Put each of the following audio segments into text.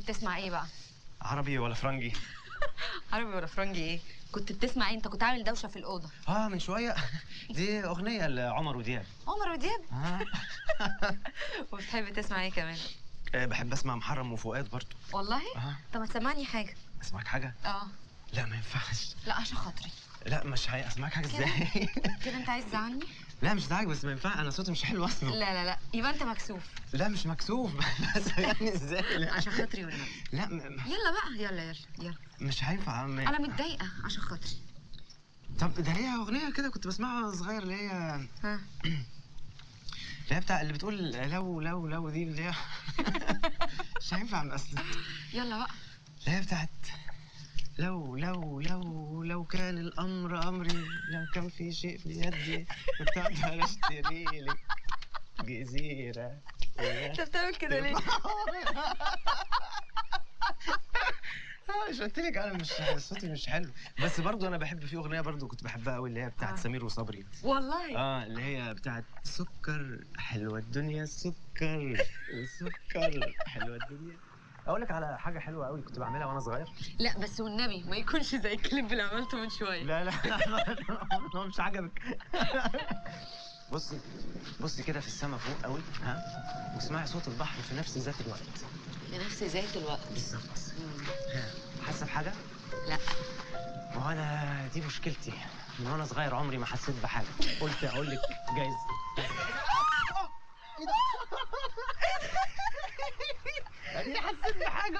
بتسمع ايه بقى عربي ولا فرنجي عربي ولا فرنجي ايه كنت بتسمع ايه انت كنت عامل دوشه في الاوضه اه من شويه دي اغنيه لعمر ودياب عمر ودياب آه. وبتحب تسمع ايه كمان آه، بحب اسمع محرم وفؤاد برضو والله اه طب ما تسمعني حاجه اسمعك حاجه اه لا ما ينفعش لا عشان خاطري لا مش هي اسمعك حاجه كده؟ ازاي كده انت عايز تزعلني لا مش داعي بس ما ينفع انا صوتي مش حلو اصلا لا لا لا يبقى انت مكسوف لا مش مكسوف بس يعني ازاي لا عشان خاطري والنبي لا م- م- يلا بقى يلا يلا يلا مش هينفع م- انا متضايقه عشان خاطري طب ده هي اغنيه كده كنت بسمعها وأنا صغير اللي هي ها اللي هي بتاع اللي بتقول لو لو لو دي اللي هي مش هينفع اصلا يلا بقى اللي هي بتاعت لو لو لو لو كان الامر امري لو كان في شيء في يدي كنت اقدر اشتري لك جزيره انت بتعمل كده ليه اه مش قلت لك انا مش صوتي مش حلو بس برضو انا بحب في اغنيه برضو كنت بحبها قوي اللي هي بتاعت آه. سمير وصبري والله اه اللي هي بتاعت سكر حلوه الدنيا سكر وسكر حلوه الدنيا اقول لك على حاجه حلوه قوي كنت بعملها وانا صغير لا بس والنبي ما يكونش زي الكليب اللي عملته من شويه لا لا هو مش عجبك بصي بصي كده في السما فوق قوي ها واسمعي صوت البحر في نفس ذات الوقت في نفس ذات الوقت بالظبط ها، حاسه بحاجه لا ما هو انا دي مشكلتي من وانا صغير عمري ما حسيت بحاجه قلت اقول لك جايز يعني حسيت بحاجه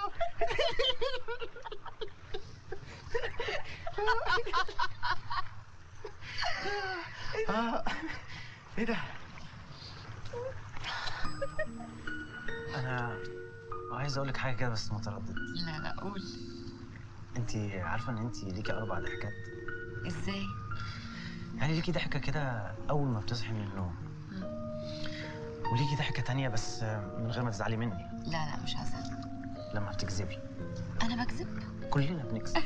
آه، ايه ده انا عايز اقول لك حاجه كده بس متردد لا لا قول انت عارفه ان انت ليكي اربع ضحكات ازاي يعني ليكي ضحكه كده اول ما بتصحي من النوم وليكي ضحكه تانية بس من غير ما تزعلي مني لا لا مش هزعل لما بتكذبي انا بكذب كلنا بنكذب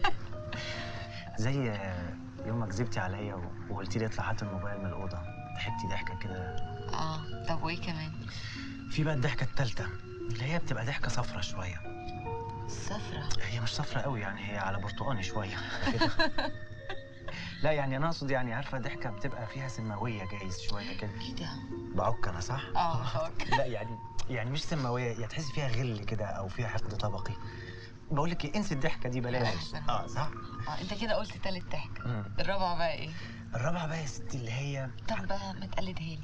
زي يوم ما كذبتي عليا و- وقلتي لي اطلع هات الموبايل من الاوضه ضحكتي ضحكه كده اه طب وايه كمان في بقى الضحكه الثالثه اللي هي بتبقى ضحكه صفرة شويه الصفرة هي مش صفرة قوي يعني هي على برتقاني شويه كده. لا يعني انا اقصد يعني عارفه ضحكه بتبقى فيها سماويه جايز شويه كده ايه ده بعك انا صح اه بحك لا يعني يعني مش سماويه يعني تحسي فيها غل كده او فيها حقد طبقي بقول لك ايه انسي الضحكه دي بلاش أحسن. اه صح اه انت كده قلت تالت ضحكة مم. الرابعة بقى ايه الرابعه بقى يا ستي اللي هي طب بقى ما تقلدها لي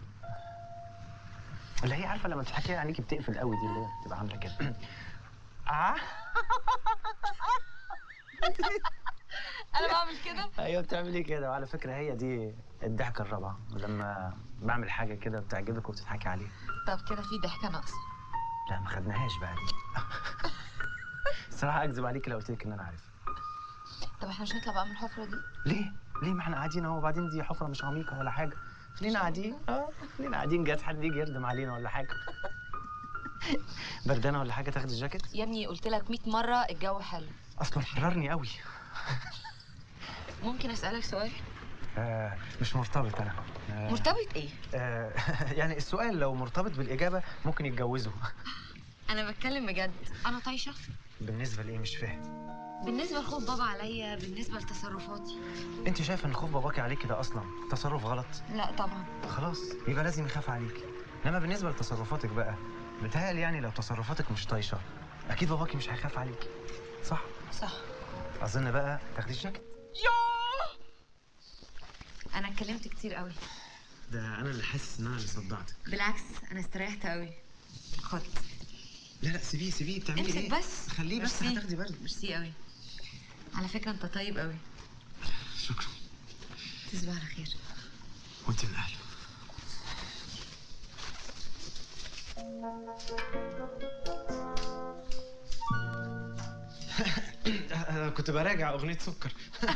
اللي هي عارفه لما بتحكي عليكي بتقفل قوي دي اللي هي بتبقى عامله كده آه. انا بعمل كده ايوه بتعملي كده وعلى فكره هي دي الضحكه الرابعه لما بعمل حاجه كده بتعجبك وبتضحكي عليها طب كده في ضحكة ناقصة لا ما خدناهاش بقى دي الصراحه اكذب عليكي لو قلت لك ان انا عارف طب احنا مش هنطلع بقى من الحفرة دي ليه ليه ما احنا قاعدين اهو وبعدين دي حفره مش عميقه ولا حاجه خلينا قاعدين اه خلينا قاعدين جاز حد يجي يردم علينا ولا حاجه بردانه ولا حاجه تاخد الجاكيت يا ابني قلت لك 100 مرة الجو حلو اصلا حررني قوي ممكن اسألك سؤال آه مش مرتبط انا آه مرتبط ايه آه يعني السؤال لو مرتبط بالاجابه ممكن يتجوزوا انا بتكلم بجد انا طايشة بالنسبه لايه مش فاهم بالنسبة لخوف بابا عليا بالنسبة لتصرفاتي انت شايفه ان خوف باباكي عليكي ده اصلا تصرف غلط لا طبعا خلاص يبقى لازم يخاف عليكي انما بالنسبه لتصرفاتك بقى بتهيألي يعني لو تصرفاتك مش طايشه اكيد باباكي مش هيخاف عليكي صح صح اظن بقى تاخدي الجاكيت انا اتكلمت كتير قوي ده انا اللي حاسس ان انا اللي صدعتك بالعكس انا استريحت قوي خد لا لا سيبيه سيبيه بتعملي امسك ايه بس خليه بس ميرسي. هتاخدي برد ميرسي قوي على فكرة انت طيب قوي شكرا تصبح على خير وانت من اهله كنت براجع اغنيه سكر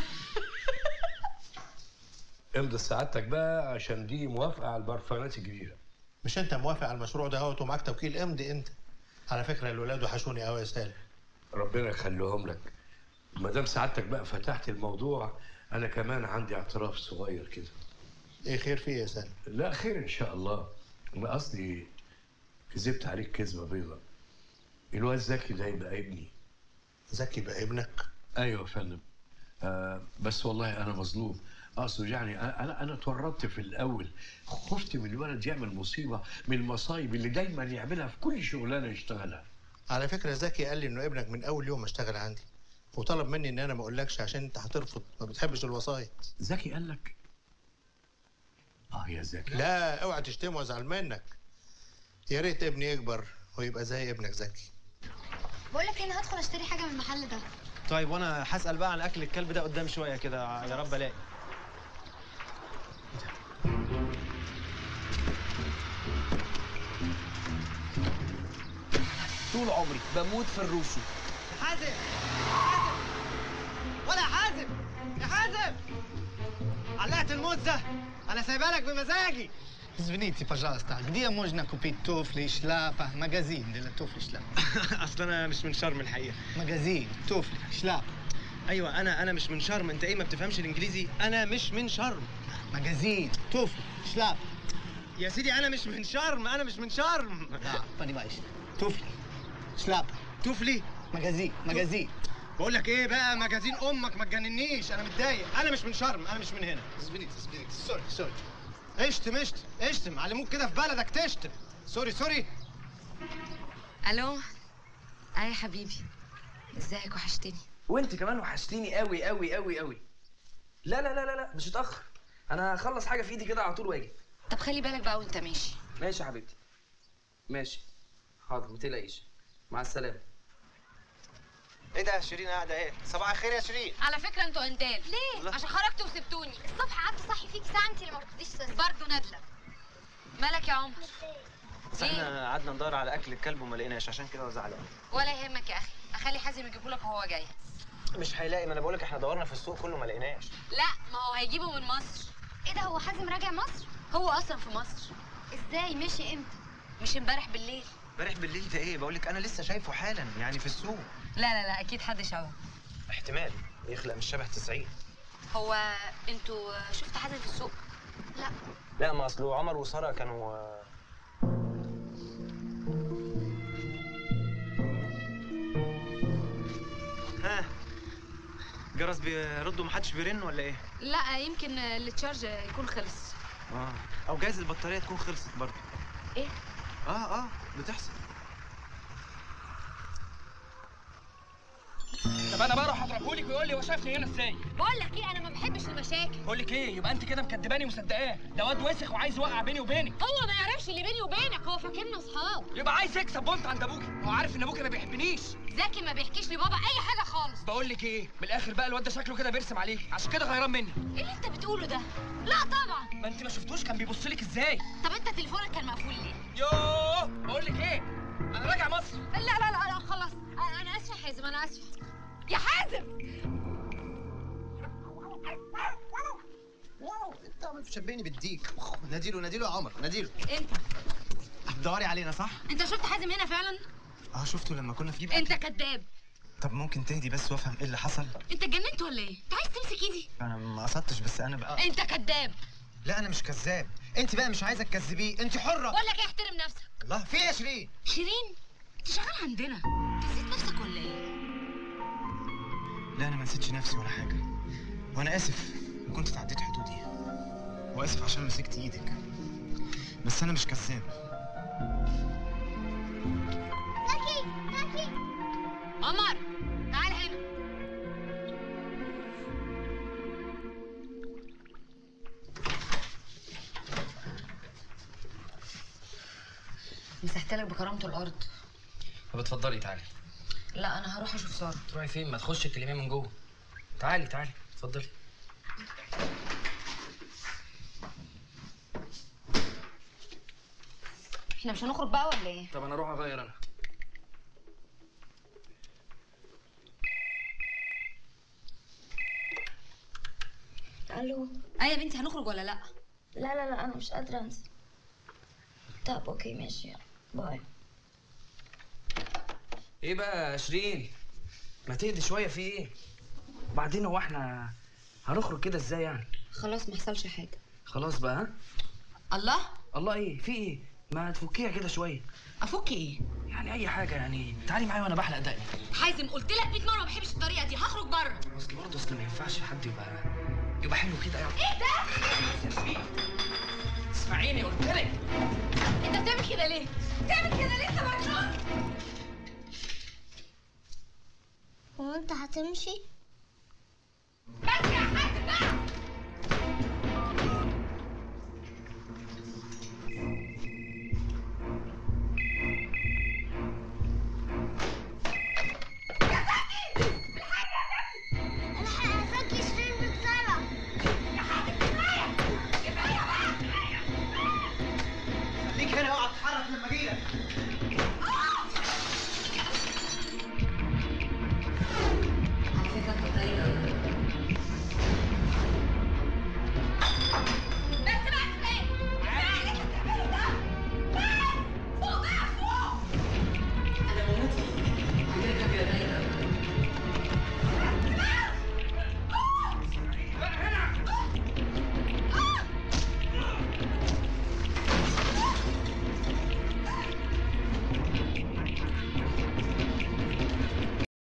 امضي سعادتك بقى عشان دي موافقه على البرفانات الجديده مش انت موافق على المشروع ده اهوت ومعاك توكيل امضي انت على فكره الولاد وحشوني قوي يا سالم ربنا يخليهم لك ما دام سعادتك بقى فتحت الموضوع انا كمان عندي اعتراف صغير كده ايه خير فيه يا سالم لا خير ان شاء الله انا قصدي كذبت عليك كذبه بيضة الواد زكي ده يبقى ابني زكي بقى ابنك ايوه يا فندم آه بس والله انا مظلوم اقصد يعني أنا- انا انا اتورطت في الاول خفت من الولد يعمل مصيبه من المصايب اللي دايما يعملها في كل شغلانه يشتغلها على فكره زكي قال لي انه ابنك من اول يوم ما اشتغل عندي وطلب مني ان انا ما اقولكش عشان انت هترفض ما بتحبش الوصايا زكي قال لك اه يا زكي لا اوعى تشتمه وازعل منك يا ريت ابني يكبر ويبقى زي ابنك زكي بقول لك انا هدخل اشتري حاجه من المحل ده طيب وانا هسال بقى عن اكل الكلب ده قدام شويه كده يا رب الاقي طول عمري بموت في الروسي حازم حازم ولا حازم يا حازم علقت الموزه انا سايبها لك بمزاجي Извините, пожалуйста, где можно купить туфли, шляпа, магазин для туфли, шляпа? اصل انا مش من شرم الحقيقه Магазин, туфли, шляпа. ايوه انا انا مش من شرم انت ايه ما بتفهمش الانجليزي انا مش من شرم Магазин, туфли, шляпа. يا سيدي انا مش من شرم انا مش من شرم Да, понимаешь. Туфли, шляпа, توفلي магазин, магазин. بقول لك ايه بقى مجازين امك ما تجننيش انا متضايق انا مش من شرم انا مش من هنا Извините, извините, سوري, سوري. اشتم اشتم اشتم علموك كده في بلدك تشتم سوري سوري الو اي يا حبيبي ازيك وحشتني وانت كمان وحشتيني قوي قوي قوي قوي لا لا لا لا لا مش هتاخر انا هخلص حاجه في ايدي كده على طول واجي طب خلي بالك بقى وانت ماشي ماشي يا حبيبتي ماشي حاضر ما تقلقيش مع السلامه ايه ده يا شيرين قاعده ايه صباح الخير يا شيرين على فكره انتوا انتال ليه عشان خرجتوا وسبتوني الصبح قعدت صحي فيك ساعه انت اللي ما بتديش صحي برضه نادله مالك يا عمر بس احنا قعدنا ندور على اكل الكلب وما لقيناش عشان كده زعلان ولا يهمك يا اخي اخلي حازم يجيبه لك وهو جاي مش هيلاقي ما انا بقول لك احنا دورنا في السوق كله ما لقيناش لا ما هو هيجيبه من مصر ايه ده هو حازم راجع مصر هو اصلا في مصر ازاي مشي امتى مش امبارح بالليل امبارح بالليل ده ايه بقول لك انا لسه شايفه حالا يعني في السوق لا لا لا اكيد حد شبه احتمال يخلق مش شبه 90 هو انتوا شفت حازم في السوق لا لا ما اصله عمر وساره كانوا ها جرس بيردوا محدش بيرن ولا ايه؟ لا يمكن التشارج يكون خلص اه او جايز البطاريه تكون خلصت برضه ايه اه اه بتحصل طب انا بقى اروح اضربهولك ويقول لي هو شافني هنا ازاي بقول لك ايه انا ما بحبش المشاكل بقول لك ايه يبقى انت كده مكدباني ومصدقاه ده واد وسخ وعايز يوقع بيني وبينك هو ما يعرفش اللي بيني وبينك هو فاكرنا اصحاب يبقى عايز يكسب بونت عند ابوكي هو عارف ان ابوكي ما بيحبنيش زكي ما بيحكيش لبابا اي حاجه خالص بقول لك ايه من الاخر بقى الواد ده شكله كده بيرسم عليك عشان كده غيران مني ايه اللي انت بتقوله ده لا طبعا ما انت ما شفتوش كان بيبص لك ازاي طب انت تليفونك كان مقفول ليه يوه بقول لك ايه انا راجع مصر لا لا لا لا خلاص انا انا اسفه يا حازم انا اسفه يا حازم انت بتشبهني بالديك ناديله ناديله يا عمر ناديله انت بتدوري علينا صح؟ انت شفت حازم هنا فعلا اه شفته لما كنا في انت كذاب طب ممكن تهدي بس وافهم ايه اللي حصل؟ انت اتجننت ولا ايه انت عايز تمسك ايدي انا ما قصدتش بس انا بقى انت كذاب لا انا مش كذاب انت بقى مش عايزه تكذبيه انت حره بقول لك ايه احترم نفسك الله في ايه يا شيرين؟ شيرين انت شغال عندنا انت نسيت نفسك ولا ايه لا انا ما نسيتش نفسي ولا حاجه وانا اسف إن كنت تعديت حدودي واسف عشان مسكت ايدك بس انا مش كذاب زكي زكي عمر تعال هنا مسحت لك بكرامته الارض طب اتفضلي تعالي لا انا هروح اشوف ساره تروحي فين ما تخش تكلميه من جوه تعالي تعالي اتفضلي احنا مش هنخرج بقى ولا ايه طب انا اروح اغير انا الو ايه يا بنتي هنخرج ولا لا لا لا لا انا مش قادره انزل طب اوكي ماشي يلا باي ايه بقى يا شيرين ما تهدي شويه في ايه بعدين هو احنا هنخرج كده ازاي يعني خلاص ما حصلش حاجه خلاص بقى ها الله الله ايه في ايه ما تفكيها كده شويه افك ايه يعني اي حاجه يعني تعالي معايا وانا بحلق دقني حازم قلت لك 100 مره ما بحبش الطريقه دي هخرج بره اصل برضه اصل ما ينفعش حد يبقى يبقى حلو كده يعني ايه ده ياسمين اسمعيني قلت لك انت بتعمل كده ليه بتعمل كده ليه انت مجنون هو انت هتمشي بس يا حازم بقى